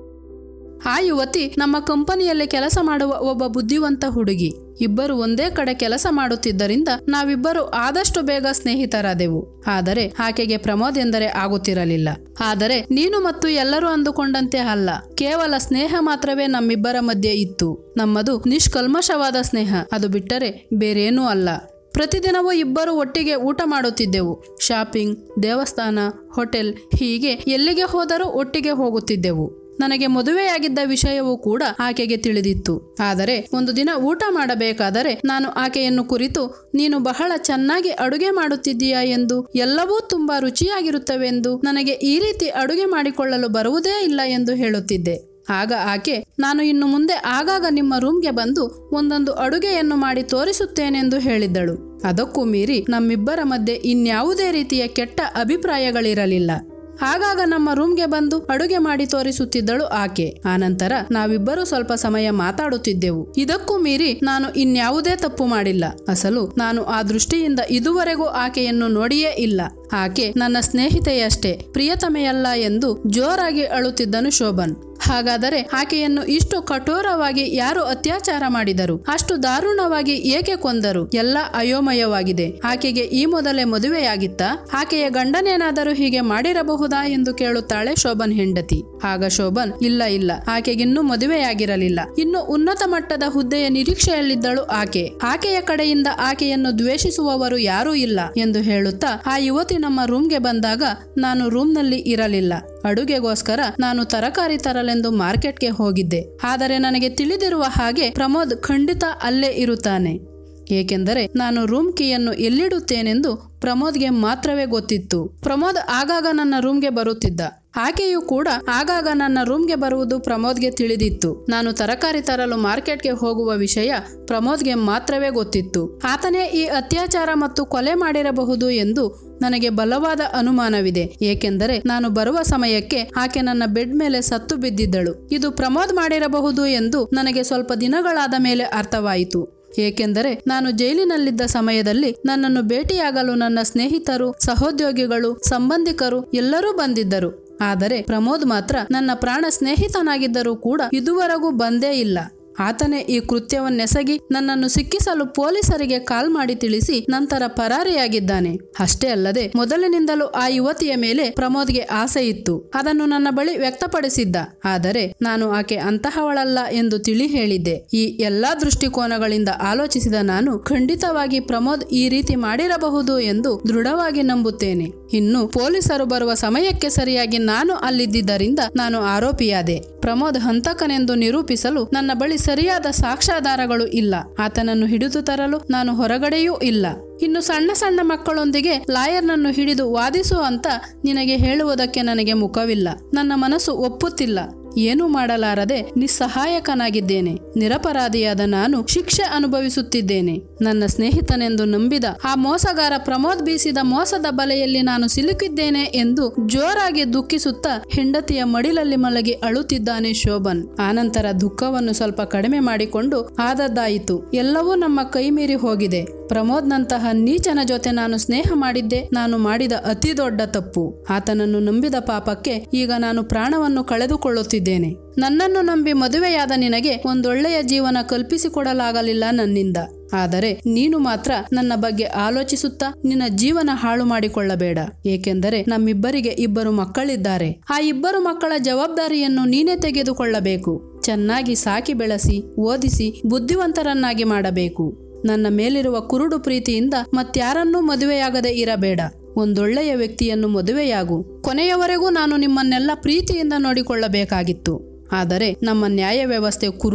ಆ ಯುವತಿ ನಮ್ಮ ಕಂಪನಿಯಲ್ಲಿ ಕೆಲಸ ಮಾಡುವ ಒಬ್ಬ ಬುದ್ಧಿವಂತ ಹುಡುಗಿ ಇಬ್ಬರು ಒಂದೇ ಕಡೆ ಕೆಲಸ ಮಾಡುತ್ತಿದ್ದರಿಂದ ನಾವಿಬ್ಬರು ಆದಷ್ಟು ಬೇಗ ಸ್ನೇಹಿತರಾದೆವು ಆದರೆ ಆಕೆಗೆ ಪ್ರಮೋದ್ ಎಂದರೆ ಆಗುತ್ತಿರಲಿಲ್ಲ ಆದರೆ ನೀನು ಮತ್ತು ಎಲ್ಲರೂ ಅಂದುಕೊಂಡಂತೆ ಅಲ್ಲ ಕೇವಲ ಸ್ನೇಹ ಮಾತ್ರವೇ ನಮ್ಮಿಬ್ಬರ ಮಧ್ಯೆ ಇತ್ತು ನಮ್ಮದು ನಿಷ್ಕಲ್ಮಶವಾದ ಸ್ನೇಹ ಅದು ಬಿಟ್ಟರೆ ಬೇರೇನೂ ಅಲ್ಲ ಪ್ರತಿದಿನವೂ ಇಬ್ಬರು ಒಟ್ಟಿಗೆ ಊಟ ಮಾಡುತ್ತಿದ್ದೆವು ಶಾಪಿಂಗ್ ದೇವಸ್ಥಾನ ಹೋಟೆಲ್ ಹೀಗೆ ಎಲ್ಲಿಗೆ ಹೋದರೂ ಒಟ್ಟಿಗೆ ಹೋಗುತ್ತಿದ್ದೆವು ನನಗೆ ಮದುವೆಯಾಗಿದ್ದ ವಿಷಯವೂ ಕೂಡ ಆಕೆಗೆ ತಿಳಿದಿತ್ತು ಆದರೆ ಒಂದು ದಿನ ಊಟ ಮಾಡಬೇಕಾದರೆ ನಾನು ಆಕೆಯನ್ನು ಕುರಿತು ನೀನು ಬಹಳ ಚೆನ್ನಾಗಿ ಅಡುಗೆ ಮಾಡುತ್ತಿದ್ದೀಯಾ ಎಂದು ಎಲ್ಲವೂ ತುಂಬಾ ರುಚಿಯಾಗಿರುತ್ತವೆಂದು ನನಗೆ ಈ ರೀತಿ ಅಡುಗೆ ಮಾಡಿಕೊಳ್ಳಲು ಬರುವುದೇ ಇಲ್ಲ ಎಂದು ಹೇಳುತ್ತಿದ್ದೆ ಆಗ ಆಕೆ ನಾನು ಇನ್ನು ಮುಂದೆ ಆಗಾಗ ನಿಮ್ಮ ರೂಮ್ಗೆ ಬಂದು ಒಂದೊಂದು ಅಡುಗೆಯನ್ನು ಮಾಡಿ ತೋರಿಸುತ್ತೇನೆಂದು ಹೇಳಿದ್ದಳು ಅದಕ್ಕೂ ಮೀರಿ ನಮ್ಮಿಬ್ಬರ ಮಧ್ಯೆ ಇನ್ಯಾವುದೇ ರೀತಿಯ ಕೆಟ್ಟ ಅಭಿಪ್ರಾಯಗಳಿರಲಿಲ್ಲ ಆಗಾಗ ನಮ್ಮ ರೂಮ್ಗೆ ಬಂದು ಅಡುಗೆ ಮಾಡಿ ತೋರಿಸುತ್ತಿದ್ದಳು ಆಕೆ ಆನಂತರ ನಾವಿಬ್ಬರು ಸ್ವಲ್ಪ ಸಮಯ ಮಾತಾಡುತ್ತಿದ್ದೆವು ಇದಕ್ಕೂ ಮೀರಿ ನಾನು ಇನ್ಯಾವುದೇ ತಪ್ಪು ಮಾಡಿಲ್ಲ ಅಸಲು ನಾನು ಆ ದೃಷ್ಟಿಯಿಂದ ಇದುವರೆಗೂ ಆಕೆಯನ್ನು ನೋಡಿಯೇ ಇಲ್ಲ ಆಕೆ ನನ್ನ ಸ್ನೇಹಿತೆಯಷ್ಟೇ ಪ್ರಿಯತಮೆಯಲ್ಲ ಎಂದು ಜೋರಾಗಿ ಅಳುತ್ತಿದ್ದನು ಶೋಭನ್ ಹಾಗಾದರೆ ಆಕೆಯನ್ನು ಇಷ್ಟು ಕಠೋರವಾಗಿ ಯಾರು ಅತ್ಯಾಚಾರ ಮಾಡಿದರು ಅಷ್ಟು ದಾರುಣವಾಗಿ ಏಕೆ ಕೊಂದರು ಎಲ್ಲ ಅಯೋಮಯವಾಗಿದೆ ಆಕೆಗೆ ಈ ಮೊದಲೇ ಮದುವೆಯಾಗಿತ್ತಾ ಆಕೆಯ ಗಂಡನೇನಾದರೂ ಹೀಗೆ ಮಾಡಿರಬಹುದಾ ಎಂದು ಕೇಳುತ್ತಾಳೆ ಶೋಭನ್ ಹೆಂಡತಿ ಆಗ ಶೋಭನ್ ಇಲ್ಲ ಇಲ್ಲ ಆಕೆಗಿನ್ನೂ ಮದುವೆಯಾಗಿರಲಿಲ್ಲ ಇನ್ನು ಉನ್ನತ ಮಟ್ಟದ ಹುದ್ದೆಯ ನಿರೀಕ್ಷೆಯಲ್ಲಿದ್ದಳು ಆಕೆ ಆಕೆಯ ಕಡೆಯಿಂದ ಆಕೆಯನ್ನು ದ್ವೇಷಿಸುವವರು ಯಾರೂ ಇಲ್ಲ ಎಂದು ಹೇಳುತ್ತಾ ಆ ಯುವತಿ ನಮ್ಮ ರೂಮ್ಗೆ ಬಂದಾಗ ನಾನು ರೂಮ್ನಲ್ಲಿ ಇರಲಿಲ್ಲ ಅಡುಗೆಗೋಸ್ಕರ ನಾನು ತರಕಾರಿ ತರಲೆಂದು ಮಾರ್ಕೆಟ್ಗೆ ಹೋಗಿದ್ದೆ ಆದರೆ ನನಗೆ ತಿಳಿದಿರುವ ಹಾಗೆ ಪ್ರಮೋದ್ ಖಂಡಿತ ಅಲ್ಲೇ ಇರುತ್ತಾನೆ ಏಕೆಂದರೆ ನಾನು ರೂಮ್ ಕೀಯನ್ನು ಎಲ್ಲಿಡುತ್ತೇನೆಂದು ಪ್ರಮೋದ್ಗೆ ಮಾತ್ರವೇ ಗೊತ್ತಿತ್ತು ಪ್ರಮೋದ್ ಆಗಾಗ ನನ್ನ ರೂಮ್ಗೆ ಬರುತ್ತಿದ್ದ ಆಕೆಯೂ ಕೂಡ ಆಗಾಗ ನನ್ನ ರೂಮ್ಗೆ ಬರುವುದು ಪ್ರಮೋದ್ಗೆ ತಿಳಿದಿತ್ತು ನಾನು ತರಕಾರಿ ತರಲು ಮಾರ್ಕೆಟ್ಗೆ ಹೋಗುವ ವಿಷಯ ಪ್ರಮೋದ್ಗೆ ಮಾತ್ರವೇ ಗೊತ್ತಿತ್ತು ಆತನೇ ಈ ಅತ್ಯಾಚಾರ ಮತ್ತು ಕೊಲೆ ಮಾಡಿರಬಹುದು ಎಂದು ನನಗೆ ಬಲವಾದ ಅನುಮಾನವಿದೆ ಏಕೆಂದರೆ ನಾನು ಬರುವ ಸಮಯಕ್ಕೆ ಆಕೆ ನನ್ನ ಬೆಡ್ ಮೇಲೆ ಸತ್ತು ಬಿದ್ದಿದ್ದಳು ಇದು ಪ್ರಮೋದ್ ಮಾಡಿರಬಹುದು ಎಂದು ನನಗೆ ಸ್ವಲ್ಪ ದಿನಗಳಾದ ಮೇಲೆ ಅರ್ಥವಾಯಿತು ಏಕೆಂದರೆ ನಾನು ಜೈಲಿನಲ್ಲಿದ್ದ ಸಮಯದಲ್ಲಿ ನನ್ನನ್ನು ಭೇಟಿಯಾಗಲು ನನ್ನ ಸ್ನೇಹಿತರು ಸಹೋದ್ಯೋಗಿಗಳು ಸಂಬಂಧಿಕರು ಎಲ್ಲರೂ ಬಂದಿದ್ದರು ಆದರೆ ಪ್ರಮೋದ್ ಮಾತ್ರ ನನ್ನ ಪ್ರಾಣ ಸ್ನೇಹಿತನಾಗಿದ್ದರೂ ಕೂಡ ಇದುವರೆಗೂ ಬಂದೇ ಇಲ್ಲ ಆತನೇ ಈ ಕೃತ್ಯವನ್ನೆಸಗಿ ನನ್ನನ್ನು ಸಿಕ್ಕಿಸಲು ಪೊಲೀಸರಿಗೆ ಕಾಲ್ ಮಾಡಿ ತಿಳಿಸಿ ನಂತರ ಪರಾರಿಯಾಗಿದ್ದಾನೆ ಅಷ್ಟೇ ಅಲ್ಲದೆ ಮೊದಲಿನಿಂದಲೂ ಆ ಯುವತಿಯ ಮೇಲೆ ಪ್ರಮೋದ್ಗೆ ಆಸೆ ಇತ್ತು ಅದನ್ನು ನನ್ನ ಬಳಿ ವ್ಯಕ್ತಪಡಿಸಿದ್ದ ಆದರೆ ನಾನು ಆಕೆ ಅಂತಹವಳಲ್ಲ ಎಂದು ತಿಳಿ ಹೇಳಿದ್ದೆ ಈ ಎಲ್ಲಾ ದೃಷ್ಟಿಕೋನಗಳಿಂದ ಆಲೋಚಿಸಿದ ನಾನು ಖಂಡಿತವಾಗಿ ಪ್ರಮೋದ್ ಈ ರೀತಿ ಮಾಡಿರಬಹುದು ಎಂದು ದೃಢವಾಗಿ ನಂಬುತ್ತೇನೆ ಇನ್ನು ಪೊಲೀಸರು ಬರುವ ಸಮಯಕ್ಕೆ ಸರಿಯಾಗಿ ನಾನು ಅಲ್ಲಿದ್ದರಿಂದ ನಾನು ಆರೋಪಿಯಾದೆ ಪ್ರಮೋದ್ ಹಂತಕನೆಂದು ನಿರೂಪಿಸಲು ನನ್ನ ಬಳಿ ಸರಿಯಾದ ಸಾಕ್ಷ್ಯಾಧಾರಗಳು ಇಲ್ಲ ಆತನನ್ನು ಹಿಡಿದು ತರಲು ನಾನು ಹೊರಗಡೆಯೂ ಇಲ್ಲ ಇನ್ನು ಸಣ್ಣ ಸಣ್ಣ ಮಕ್ಕಳೊಂದಿಗೆ ಲಾಯರ್ನನ್ನು ಹಿಡಿದು ವಾದಿಸು ಅಂತ ನಿನಗೆ ಹೇಳುವುದಕ್ಕೆ ನನಗೆ ಮುಖವಿಲ್ಲ ನನ್ನ ಮನಸ್ಸು ಒಪ್ಪುತ್ತಿಲ್ಲ ಏನೂ ಮಾಡಲಾರದೆ ನಿಸ್ಸಹಾಯಕನಾಗಿದ್ದೇನೆ ನಿರಪರಾಧಿಯಾದ ನಾನು ಶಿಕ್ಷೆ ಅನುಭವಿಸುತ್ತಿದ್ದೇನೆ ನನ್ನ ಸ್ನೇಹಿತನೆಂದು ನಂಬಿದ ಆ ಮೋಸಗಾರ ಪ್ರಮೋದ್ ಬೀಸಿದ ಮೋಸದ ಬಲೆಯಲ್ಲಿ ನಾನು ಸಿಲುಕಿದ್ದೇನೆ ಎಂದು ಜೋರಾಗಿ ದುಃಖಿಸುತ್ತಾ ಹೆಂಡತಿಯ ಮಡಿಲಲ್ಲಿ ಮಲಗಿ ಅಳುತ್ತಿದ್ದಾನೆ ಶೋಭನ್ ಆನಂತರ ದುಃಖವನ್ನು ಸ್ವಲ್ಪ ಕಡಿಮೆ ಮಾಡಿಕೊಂಡು ಆದದ್ದಾಯಿತು ಎಲ್ಲವೂ ನಮ್ಮ ಕೈ ಮೀರಿ ಹೋಗಿದೆ ಪ್ರಮೋದ್ನಂತಹ ನೀಚನ ಜೊತೆ ನಾನು ಸ್ನೇಹ ಮಾಡಿದ್ದೆ ನಾನು ಮಾಡಿದ ಅತಿ ದೊಡ್ಡ ತಪ್ಪು ಆತನನ್ನು ನಂಬಿದ ಪಾಪಕ್ಕೆ ಈಗ ನಾನು ಪ್ರಾಣವನ್ನು ಕಳೆದುಕೊಳ್ಳುತ್ತಿದ್ದೇನೆ ನನ್ನನ್ನು ನಂಬಿ ಮದುವೆಯಾದ ನಿನಗೆ ಒಂದೊಳ್ಳೆಯ ಜೀವನ ಕಲ್ಪಿಸಿಕೊಡಲಾಗಲಿಲ್ಲ ನನ್ನಿಂದ ಆದರೆ ನೀನು ಮಾತ್ರ ನನ್ನ ಬಗ್ಗೆ ಆಲೋಚಿಸುತ್ತಾ ನಿನ್ನ ಜೀವನ ಹಾಳು ಮಾಡಿಕೊಳ್ಳಬೇಡ ಏಕೆಂದರೆ ನಮ್ಮಿಬ್ಬರಿಗೆ ಇಬ್ಬರು ಮಕ್ಕಳಿದ್ದಾರೆ ಆ ಇಬ್ಬರು ಮಕ್ಕಳ ಜವಾಬ್ದಾರಿಯನ್ನು ನೀನೇ ತೆಗೆದುಕೊಳ್ಳಬೇಕು ಚೆನ್ನಾಗಿ ಸಾಕಿ ಬೆಳೆಸಿ ಓದಿಸಿ ಬುದ್ಧಿವಂತರನ್ನಾಗಿ ಮಾಡಬೇಕು ನನ್ನ ಮೇಲಿರುವ ಕುರುಡು ಪ್ರೀತಿಯಿಂದ ಮತ್ಯಾರನ್ನೂ ಮದುವೆಯಾಗದೆ ಇರಬೇಡ ಒಂದೊಳ್ಳೆಯ ವ್ಯಕ್ತಿಯನ್ನು ಮದುವೆಯಾಗು ಕೊನೆಯವರೆಗೂ ನಾನು ನಿಮ್ಮನ್ನೆಲ್ಲ ಪ್ರೀತಿಯಿಂದ ನೋಡಿಕೊಳ್ಳಬೇಕಾಗಿತ್ತು ಆದರೆ ನಮ್ಮ ನ್ಯಾಯ ವ್ಯವಸ್ಥೆ ಕುರುಡು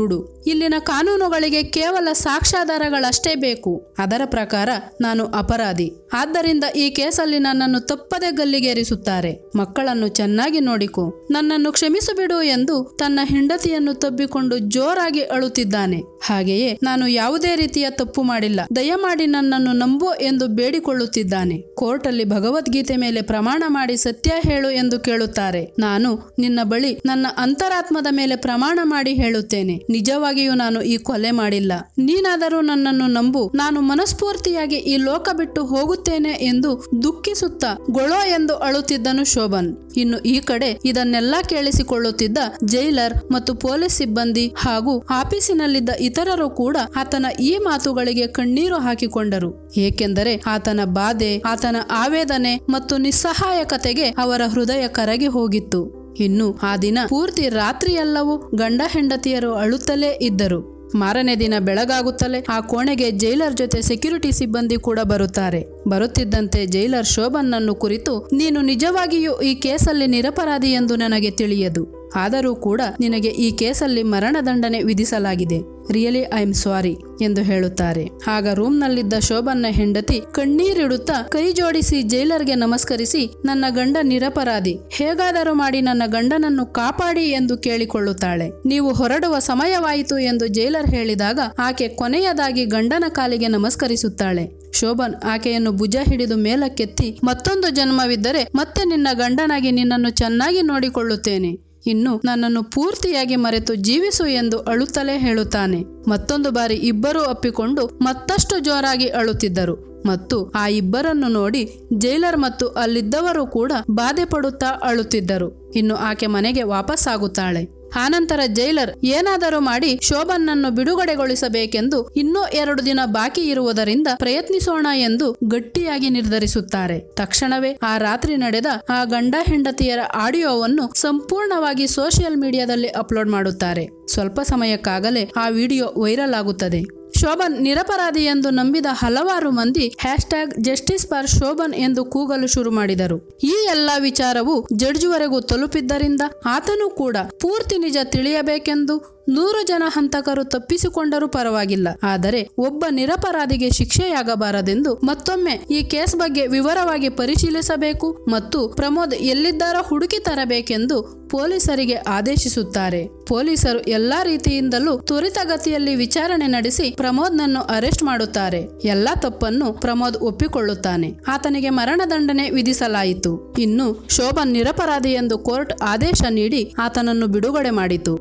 ಇಲ್ಲಿನ ಕಾನೂನುಗಳಿಗೆ ಕೇವಲ ಸಾಕ್ಷ್ಯಾಧಾರಗಳಷ್ಟೇ ಬೇಕು ಅದರ ಪ್ರಕಾರ ನಾನು ಅಪರಾಧಿ ಆದ್ದರಿಂದ ಈ ಕೇಸಲ್ಲಿ ನನ್ನನ್ನು ತಪ್ಪದೆ ಗಲ್ಲಿಗೇರಿಸುತ್ತಾರೆ ಮಕ್ಕಳನ್ನು ಚೆನ್ನಾಗಿ ನೋಡಿಕೊ ನನ್ನನ್ನು ಕ್ಷಮಿಸು ಬಿಡು ಎಂದು ತನ್ನ ಹೆಂಡತಿಯನ್ನು ತಬ್ಬಿಕೊಂಡು ಜೋರಾಗಿ ಅಳುತ್ತಿದ್ದಾನೆ ಹಾಗೆಯೇ ನಾನು ಯಾವುದೇ ರೀತಿಯ ತಪ್ಪು ಮಾಡಿಲ್ಲ ದಯಮಾಡಿ ನನ್ನನ್ನು ನಂಬು ಎಂದು ಬೇಡಿಕೊಳ್ಳುತ್ತಿದ್ದಾನೆ ಕೋರ್ಟಲ್ಲಿ ಭಗವದ್ಗೀತೆ ಮೇಲೆ ಪ್ರಮಾಣ ಮಾಡಿ ಸತ್ಯ ಹೇಳು ಎಂದು ಕೇಳುತ್ತಾರೆ ನಾನು ನಿನ್ನ ಬಳಿ ನನ್ನ ಅಂತರಾತ್ಮದ ಮೇಲೆ ಪ್ರಮಾಣ ಮಾಡಿ ಹೇಳುತ್ತೇನೆ ನಿಜವಾಗಿಯೂ ನಾನು ಈ ಕೊಲೆ ಮಾಡಿಲ್ಲ ನೀನಾದರೂ ನನ್ನನ್ನು ನಂಬು ನಾನು ಮನಸ್ಫೂರ್ತಿಯಾಗಿ ಈ ಲೋಕ ಬಿಟ್ಟು ಹೋಗುತ್ತೇನೆ ಎಂದು ದುಃಖಿಸುತ್ತಾ ಗೊಳೋ ಎಂದು ಅಳುತ್ತಿದ್ದನು ಶೋಭನ್ ಇನ್ನು ಈ ಕಡೆ ಇದನ್ನೆಲ್ಲ ಕೇಳಿಸಿಕೊಳ್ಳುತ್ತಿದ್ದ ಜೈಲರ್ ಮತ್ತು ಪೊಲೀಸ್ ಸಿಬ್ಬಂದಿ ಹಾಗೂ ಆಫೀಸಿನಲ್ಲಿದ್ದ ಇತರರು ಕೂಡ ಆತನ ಈ ಮಾತುಗಳಿಗೆ ಕಣ್ಣೀರು ಹಾಕಿಕೊಂಡರು ಏಕೆಂದರೆ ಆತನ ಬಾಧೆ ಆತನ ಆವೇದನೆ ಮತ್ತು ನಿಸ್ಸಹಾಯಕತೆಗೆ ಅವರ ಹೃದಯ ಕರಗಿ ಹೋಗಿತ್ತು ಇನ್ನು ಆ ದಿನ ಪೂರ್ತಿ ರಾತ್ರಿಯೆಲ್ಲವೂ ಗಂಡ ಹೆಂಡತಿಯರು ಅಳುತ್ತಲೇ ಇದ್ದರು ಮಾರನೇ ದಿನ ಬೆಳಗಾಗುತ್ತಲೇ ಆ ಕೋಣೆಗೆ ಜೈಲರ್ ಜೊತೆ ಸೆಕ್ಯೂರಿಟಿ ಸಿಬ್ಬಂದಿ ಕೂಡ ಬರುತ್ತಾರೆ ಬರುತ್ತಿದ್ದಂತೆ ಜೈಲರ್ ಶೋಭನ್ನನ್ನು ಕುರಿತು ನೀನು ನಿಜವಾಗಿಯೂ ಈ ಕೇಸಲ್ಲಿ ನಿರಪರಾಧಿ ಎಂದು ನನಗೆ ತಿಳಿಯದು ಆದರೂ ಕೂಡ ನಿನಗೆ ಈ ಕೇಸಲ್ಲಿ ಮರಣದಂಡನೆ ವಿಧಿಸಲಾಗಿದೆ ರಿಯಲಿ ಐ ಆಮ್ ಸಾರಿ ಎಂದು ಹೇಳುತ್ತಾರೆ ಆಗ ರೂಮ್ನಲ್ಲಿದ್ದ ಶೋಭನ್ನ ಹೆಂಡತಿ ಕಣ್ಣೀರಿಡುತ್ತಾ ಕೈ ಜೋಡಿಸಿ ಜೈಲರ್ಗೆ ನಮಸ್ಕರಿಸಿ ನನ್ನ ಗಂಡ ನಿರಪರಾಧಿ ಹೇಗಾದರೂ ಮಾಡಿ ನನ್ನ ಗಂಡನನ್ನು ಕಾಪಾಡಿ ಎಂದು ಕೇಳಿಕೊಳ್ಳುತ್ತಾಳೆ ನೀವು ಹೊರಡುವ ಸಮಯವಾಯಿತು ಎಂದು ಜೈಲರ್ ಹೇಳಿದಾಗ ಆಕೆ ಕೊನೆಯದಾಗಿ ಗಂಡನ ಕಾಲಿಗೆ ನಮಸ್ಕರಿಸುತ್ತಾಳೆ ಶೋಭನ್ ಆಕೆಯನ್ನು ಭುಜ ಹಿಡಿದು ಮೇಲಕ್ಕೆತ್ತಿ ಮತ್ತೊಂದು ಜನ್ಮವಿದ್ದರೆ ಮತ್ತೆ ನಿನ್ನ ಗಂಡನಾಗಿ ನಿನ್ನನ್ನು ಚೆನ್ನಾಗಿ ನೋಡಿಕೊಳ್ಳುತ್ತೇನೆ ಇನ್ನು ನನ್ನನ್ನು ಪೂರ್ತಿಯಾಗಿ ಮರೆತು ಜೀವಿಸು ಎಂದು ಅಳುತ್ತಲೇ ಹೇಳುತ್ತಾನೆ ಮತ್ತೊಂದು ಬಾರಿ ಇಬ್ಬರೂ ಅಪ್ಪಿಕೊಂಡು ಮತ್ತಷ್ಟು ಜೋರಾಗಿ ಅಳುತ್ತಿದ್ದರು ಮತ್ತು ಆ ಇಬ್ಬರನ್ನು ನೋಡಿ ಜೈಲರ್ ಮತ್ತು ಅಲ್ಲಿದ್ದವರು ಕೂಡ ಬಾಧೆ ಪಡುತ್ತಾ ಅಳುತ್ತಿದ್ದರು ಇನ್ನು ಆಕೆ ಮನೆಗೆ ವಾಪಸ್ಸಾಗುತ್ತಾಳೆ ಆನಂತರ ಜೈಲರ್ ಏನಾದರೂ ಮಾಡಿ ಶೋಭನ್ನನ್ನು ಬಿಡುಗಡೆಗೊಳಿಸಬೇಕೆಂದು ಇನ್ನೂ ಎರಡು ದಿನ ಬಾಕಿ ಇರುವುದರಿಂದ ಪ್ರಯತ್ನಿಸೋಣ ಎಂದು ಗಟ್ಟಿಯಾಗಿ ನಿರ್ಧರಿಸುತ್ತಾರೆ ತಕ್ಷಣವೇ ಆ ರಾತ್ರಿ ನಡೆದ ಆ ಗಂಡ ಹೆಂಡತಿಯರ ಆಡಿಯೋವನ್ನು ಸಂಪೂರ್ಣವಾಗಿ ಸೋಷಿಯಲ್ ಮೀಡಿಯಾದಲ್ಲಿ ಅಪ್ಲೋಡ್ ಮಾಡುತ್ತಾರೆ ಸ್ವಲ್ಪ ಸಮಯಕ್ಕಾಗಲೇ ಆ ವಿಡಿಯೋ ವೈರಲ್ ಆಗುತ್ತದೆ ಶೋಭನ್ ನಿರಪರಾಧಿ ಎಂದು ನಂಬಿದ ಹಲವಾರು ಮಂದಿ hashtag justice for Shobhan ಎಂದು ಕೂಗಲು ಶುರು ಮಾಡಿದರು ಈ ಎಲ್ಲ ವಿಚಾರವು ಜಡ್ಜ್ವರೆಗೂ ತಲುಪಿದ್ದರಿಂದ ಆತನೂ ಕೂಡ ಪೂರ್ತಿ ನಿಜ ತಿಳಿಯಬೇಕೆಂದು ನೂರು ಜನ ಹಂತಕರು ತಪ್ಪಿಸಿಕೊಂಡರೂ ಪರವಾಗಿಲ್ಲ ಆದರೆ ಒಬ್ಬ ನಿರಪರಾಧಿಗೆ ಶಿಕ್ಷೆಯಾಗಬಾರದೆಂದು ಮತ್ತೊಮ್ಮೆ ಈ ಕೇಸ್ ಬಗ್ಗೆ ವಿವರವಾಗಿ ಪರಿಶೀಲಿಸಬೇಕು ಮತ್ತು ಪ್ರಮೋದ್ ಎಲ್ಲಿದ್ದಾರೋ ಹುಡುಕಿ ತರಬೇಕೆಂದು ಪೊಲೀಸರಿಗೆ ಆದೇಶಿಸುತ್ತಾರೆ ಪೊಲೀಸರು ಎಲ್ಲಾ ರೀತಿಯಿಂದಲೂ ತ್ವರಿತಗತಿಯಲ್ಲಿ ವಿಚಾರಣೆ ನಡೆಸಿ ಪ್ರಮೋದ್ನನ್ನು ಅರೆಸ್ಟ್ ಮಾಡುತ್ತಾರೆ ಎಲ್ಲಾ ತಪ್ಪನ್ನು ಪ್ರಮೋದ್ ಒಪ್ಪಿಕೊಳ್ಳುತ್ತಾನೆ ಆತನಿಗೆ ಮರಣದಂಡನೆ ವಿಧಿಸಲಾಯಿತು ಇನ್ನು ಶೋಭನ್ ನಿರಪರಾಧಿ ಎಂದು ಕೋರ್ಟ್ ಆದೇಶ ನೀಡಿ ಆತನನ್ನು ಬಿಡುಗಡೆ ಮಾಡಿತು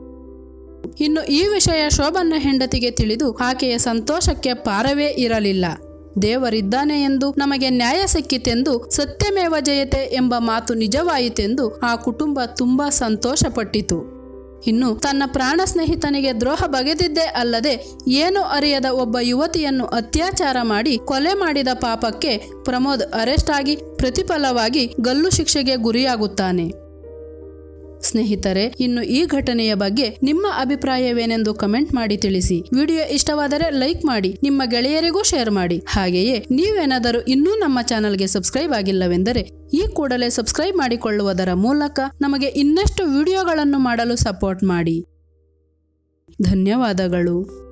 ಇನ್ನು ಈ ವಿಷಯ ಶೋಭನ್ನ ಹೆಂಡತಿಗೆ ತಿಳಿದು ಆಕೆಯ ಸಂತೋಷಕ್ಕೆ ಪಾರವೇ ಇರಲಿಲ್ಲ ದೇವರಿದ್ದಾನೆ ಎಂದು ನಮಗೆ ನ್ಯಾಯ ಸಿಕ್ಕಿತೆಂದು ಸತ್ಯಮೇವ ಜಯತೆ ಎಂಬ ಮಾತು ನಿಜವಾಯಿತೆಂದು ಆ ಕುಟುಂಬ ತುಂಬಾ ಸಂತೋಷಪಟ್ಟಿತು ಇನ್ನು ತನ್ನ ಪ್ರಾಣ ಸ್ನೇಹಿತನಿಗೆ ದ್ರೋಹ ಬಗೆದಿದ್ದೇ ಅಲ್ಲದೆ ಏನು ಅರಿಯದ ಒಬ್ಬ ಯುವತಿಯನ್ನು ಅತ್ಯಾಚಾರ ಮಾಡಿ ಕೊಲೆ ಮಾಡಿದ ಪಾಪಕ್ಕೆ ಪ್ರಮೋದ್ ಅರೆಸ್ಟ್ ಆಗಿ ಪ್ರತಿಫಲವಾಗಿ ಗಲ್ಲು ಶಿಕ್ಷೆಗೆ ಗುರಿಯಾಗುತ್ತಾನೆ ಸ್ನೇಹಿತರೆ ಇನ್ನು ಈ ಘಟನೆಯ ಬಗ್ಗೆ ನಿಮ್ಮ ಅಭಿಪ್ರಾಯವೇನೆಂದು ಕಮೆಂಟ್ ಮಾಡಿ ತಿಳಿಸಿ ವಿಡಿಯೋ ಇಷ್ಟವಾದರೆ ಲೈಕ್ ಮಾಡಿ ನಿಮ್ಮ ಗೆಳೆಯರಿಗೂ ಶೇರ್ ಮಾಡಿ ಹಾಗೆಯೇ ನೀವೇನಾದರೂ ಇನ್ನೂ ನಮ್ಮ ಚಾನಲ್ಗೆ ಸಬ್ಸ್ಕ್ರೈಬ್ ಆಗಿಲ್ಲವೆಂದರೆ ಈ ಕೂಡಲೇ ಸಬ್ಸ್ಕ್ರೈಬ್ ಮಾಡಿಕೊಳ್ಳುವುದರ ಮೂಲಕ ನಮಗೆ ಇನ್ನಷ್ಟು ವಿಡಿಯೋಗಳನ್ನು ಮಾಡಲು ಸಪೋರ್ಟ್ ಮಾಡಿ ಧನ್ಯವಾದಗಳು